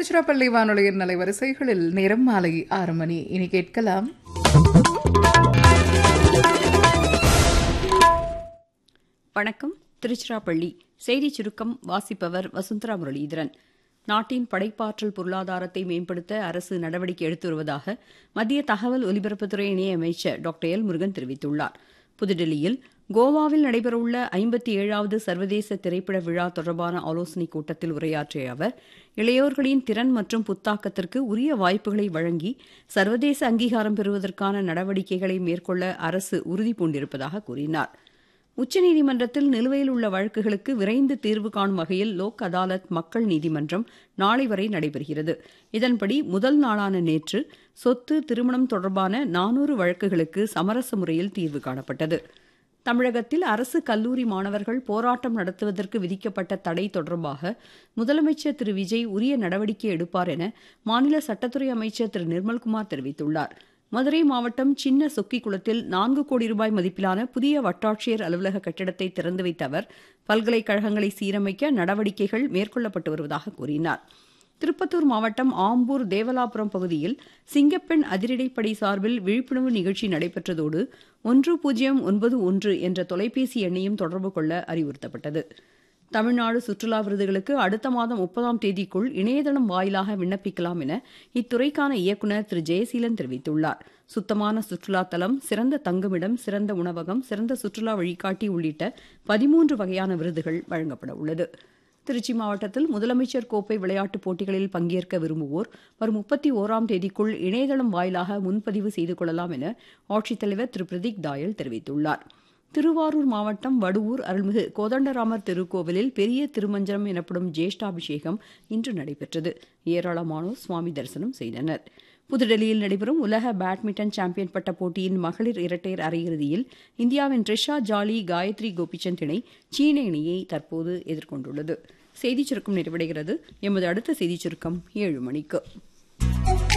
திருச்சிராப்பள்ளி வானொலியின் அலைவரிசைகளில் நேரம் மாலை ஆறு மணி இனி கேட்கலாம் வணக்கம் திருச்சிராப்பள்ளி செய்தி சுருக்கம் வாசிப்பவர் வசுந்தரா முரளிதரன் நாட்டின் படைப்பாற்றல் பொருளாதாரத்தை மேம்படுத்த அரசு நடவடிக்கை எடுத்து வருவதாக மத்திய தகவல் ஒலிபரப்புத்துறை இணையமைச்சர் டாக்டர் எல் முருகன் தெரிவித்துள்ளார் புதுடில்லியில் கோவாவில் நடைபெறவுள்ள ஐம்பத்தி ஏழாவது சர்வதேச திரைப்பட விழா தொடர்பான ஆலோசனைக் கூட்டத்தில் உரையாற்றிய அவர் இளையோர்களின் திறன் மற்றும் புத்தாக்கத்திற்கு உரிய வாய்ப்புகளை வழங்கி சர்வதேச அங்கீகாரம் பெறுவதற்கான நடவடிக்கைகளை மேற்கொள்ள அரசு உறுதி பூண்டிருப்பதாக கூறினார் உச்சநீதிமன்றத்தில் நிலுவையில் உள்ள வழக்குகளுக்கு விரைந்து தீர்வு காணும் வகையில் லோக் அதாலத் மக்கள் நீதிமன்றம் நாளை வரை நடைபெறுகிறது இதன்படி முதல் நாளான நேற்று சொத்து திருமணம் தொடர்பான நானூறு வழக்குகளுக்கு சமரச முறையில் தீர்வு காணப்பட்டது தமிழகத்தில் அரசு கல்லூரி மாணவர்கள் போராட்டம் நடத்துவதற்கு விதிக்கப்பட்ட தடை தொடர்பாக முதலமைச்சர் திரு விஜய் உரிய நடவடிக்கை எடுப்பார் என மாநில சட்டத்துறை அமைச்சர் திரு நிர்மல்குமார் தெரிவித்துள்ளார் மதுரை மாவட்டம் சின்ன சொக்கிக்குளத்தில் நான்கு கோடி ரூபாய் மதிப்பிலான புதிய வட்டாட்சியர் அலுவலக கட்டிடத்தை திறந்து வைத்த அவர் பல்கலைக்கழகங்களை சீரமைக்க நடவடிக்கைகள் மேற்கொள்ளப்பட்டு வருவதாக கூறினார் திருப்பத்தூர் மாவட்டம் ஆம்பூர் தேவலாபுரம் பகுதியில் சிங்கப்பெண் அதிரடிப்படை சார்பில் விழிப்புணர்வு நிகழ்ச்சி நடைபெற்றதோடு ஒன்று பூஜ்ஜியம் ஒன்பது ஒன்று என்ற தொலைபேசி எண்ணையும் தொடர்பு கொள்ள அறிவுறுத்தப்பட்டது தமிழ்நாடு சுற்றுலா விருதுகளுக்கு அடுத்த மாதம் முப்பதாம் தேதிக்குள் இணையதளம் வாயிலாக விண்ணப்பிக்கலாம் என இத்துறைக்கான இயக்குநர் திரு ஜெயசீலன் தெரிவித்துள்ளார் சுத்தமான சுற்றுலா தலம் சிறந்த தங்குமிடம் சிறந்த உணவகம் சிறந்த சுற்றுலா வழிகாட்டி உள்ளிட்ட பதிமூன்று வகையான விருதுகள் வழங்கப்பட உள்ளது திருச்சி மாவட்டத்தில் முதலமைச்சர் கோப்பை விளையாட்டுப் போட்டிகளில் பங்கேற்க விரும்புவோர் வரும் முப்பத்தி ஓராம் தேதிக்குள் இணையதளம் வாயிலாக முன்பதிவு செய்து கொள்ளலாம் என ஆட்சித்தலைவர் திரு பிரதீக் தாயல் தெரிவித்துள்ளார் திருவாரூர் மாவட்டம் வடுவூர் அருள்மிகு கோதண்டராமர் திருக்கோவிலில் பெரிய திருமஞ்சனம் எனப்படும் ஜேஷ்டாபிஷேகம் இன்று நடைபெற்றது ஏராளமானோர் சுவாமி தரிசனம் செய்தனர் புதுடெல்லியில் நடைபெறும் உலக பேட்மிண்டன் சாம்பியன் பட்ட போட்டியின் மகளிர் இரட்டையர் அரையிறுதியில் இந்தியாவின் ட்ரிஷா ஜாலி காயத்ரி கோபிச்சந்த் இணை சீன இணையை தற்போது எதிர்கொண்டுள்ளது செய்திச் சுருக்கம் நிறைவடைகிறது எமது அடுத்த செய்திச் சுருக்கம் ஏழு மணிக்கு